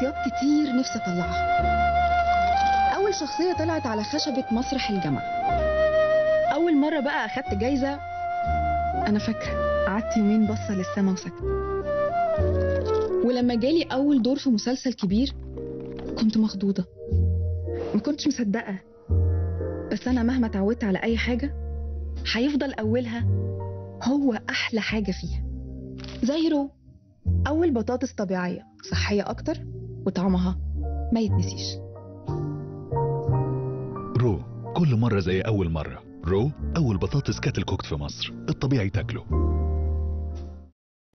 شخصيات كتير نفسي اطلعها اول شخصيه طلعت على خشبه مسرح الجامعه اول مره بقى اخدت جايزه انا فاكره قعدت يومين باصه للسما وساكته ولما جالي اول دور في مسلسل كبير كنت مخضوضه ما كنتش مصدقه بس انا مهما اتعودت على اي حاجه هيفضل اولها هو احلى حاجه فيها زي رو اول بطاطس طبيعيه صحيه اكتر وطعمها ما يتنسيش رو كل مرة زي أول مرة رو أول بطاطس كاتل كوكت في مصر الطبيعي تاكله